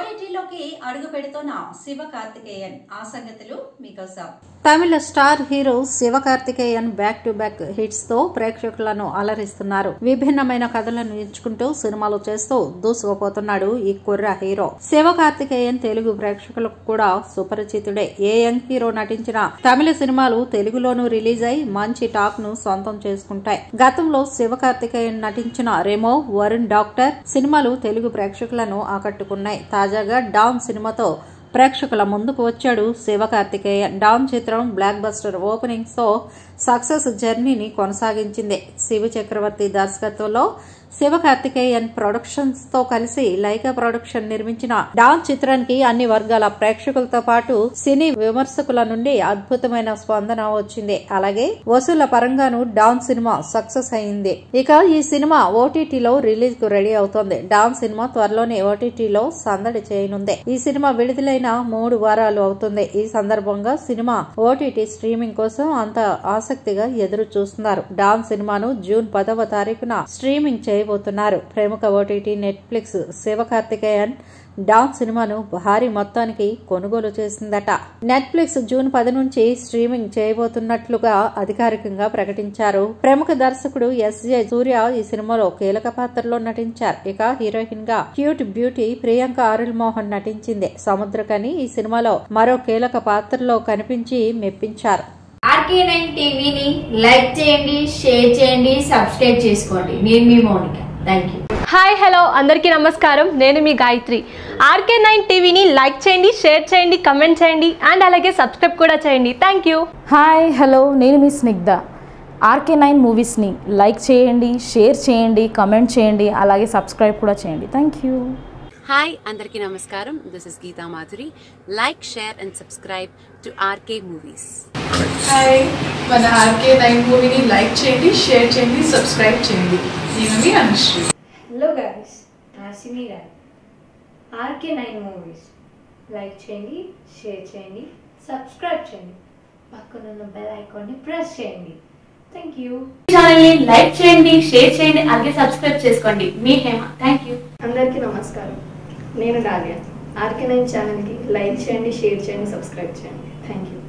ఓటీటీలోకి అడుగు పెడుతున్న శివ కార్తికేయన్ ఆ సంగతులు మీకోసం Tamil star hero Sivakarthikeyan back to back hits తో ప్రేక్షకులను అలరిస్తున్నారు విభిన్నమైన కథలను ఎంచుకుంటూ సినిమాలు చేస్తూ దూసుకుపోతున్నాడు ఈ కుర్ర హీరో శివకార్తికేయన్ తెలుగు ప్రేక్షకులకు కూడా సుపరిచితుడే ఏ యంగ్ హీరో నటించిన తమిళ సినిమాలు తెలుగులోనూ రిలీజ్ అయి మంచి టాక్ ను సొంతం చేసుకుంటాయి గతంలో శివకార్తికేయన్ నటించిన రెమో వరుణ్ డాక్టర్ సినిమాలు తెలుగు ప్రేక్షకులను ఆకట్టుకున్నాయి తాజాగా డాన్ సినిమాతో ప్రేక్షకుల ముందుకు వచ్చాడు శివకార్తికేయన్ డాన్ చిత్రం బ్లాక్ బస్టర్ ఓపెనింగ్స్ తో సక్సెస్ జర్నీని కొనసాగించింది శివ చక్రవర్తి దర్శకత్వంలో శివకార్తికేయన్ ప్రొడక్షన్స్ తో కలిసి లైకా ప్రొడక్షన్ నిర్మించిన డాన్ చిత్రానికి అన్ని వర్గాల ప్రేక్షకులతో పాటు సినీ విమర్శకుల నుండి అద్భుతమైన స్పందన వచ్చింది అలాగే వసూళ్ల పరంగాను డాన్ సినిమా సక్సెస్ అయింది ఇక ఈ సినిమా ఓటీటీలో రిలీజ్ కు రెడీ అవుతోంది డాన్ సినిమా త్వరలోనే ఓటీటీలో సందడి చేయనుంది ఈ సినిమా విడుదలైన మూడు వారాలు అవుతుంది ఈ సందర్భంగా సినిమా ఓటీటీ స్ట్రీమింగ్ కోసం అంత ఆసక్తిగా ఎదురు చూస్తున్నారు డాన్ సినిమాను జూన్ పదవ తారీఖున స్ట్రీమింగ్ చేయబోతున్నారు ప్రముఖ ఓటీటీ నెట్ఫ్లిక్స్ శివకార్తికేయన్ డాన్ సినిమాను భారీ మొత్తానికి కొనుగోలు చేసిందట నెట్ఫ్లిక్స్ జూన్ పది నుంచి స్ట్రీమింగ్ చేయబోతున్నట్లుగా అధికారికంగా ప్రకటించారు ప్రముఖ దర్శకుడు ఎస్జే సూర్య ఈ సినిమాలో కీలక పాత్రలో నటించారు ఇక హీరోయిన్ గా క్యూట్ బ్యూటీ ప్రియాంక ఆరుల్ మోహన్ నటించింది సముద్రకని ఈ సినిమాలో మరో కీలక పాత్రలో కనిపించి మెప్పించారు ఆర్కే నైన్ టీవీని లైక్ చేయండి షేర్ చేయండి సబ్స్క్రైబ్ చేసుకోండి నేను మీ Mounika thank you hi hello అందరికీ నమస్కారం నేను మీ గాయత్రి ఆర్కే నైన్ టీవీని లైక్ చేయండి షేర్ చేయండి కమెంట్ చేయండి అండ్ అలాగే సబ్స్క్రైబ్ కూడా చేయండి థ్యాంక్ యూ హాయ్ హలో నేను మీ స్నిగ్ధ ఆర్కే నైన్ మూవీస్ని లైక్ చేయండి షేర్ చేయండి కమెంట్ చేయండి అలాగే సబ్స్క్రైబ్ కూడా చేయండి థ్యాంక్ యూ హాయ్ అందరికీ నమస్కారం this is Geetha Madhuri like share and subscribe to RK movies hi మన ఆర్కే నైన్ మూవీని లైక్ చేయండి షేర్ చేయండి సబ్స్క్రైబ్ చేయండి నేను మీ అనుశ్రీ హలో గాయస్ నా cine guy RK nine movies like చేయండి షేర్ చేయండి సబ్స్క్రైబ్ చేయండి పక్కనున్న బెల్ ఐకాన్ని ప్రెస్ చేయండి థ్యాంక్ యూ ఛానల్ని లైక్ చేయండి షేర్ చేయండి అలాగే సబ్స్క్రైబ్ చేసుకోండి మీ హేమ థ్యాంక్ యూ అందరికీ నమస్కారం నేను డాలియా ఆర్కే నైన్ ఛానల్కి లైక్ చేయండి షేర్ చేయండి సబ్స్క్రైబ్ చేయండి థ్యాంక్ యూ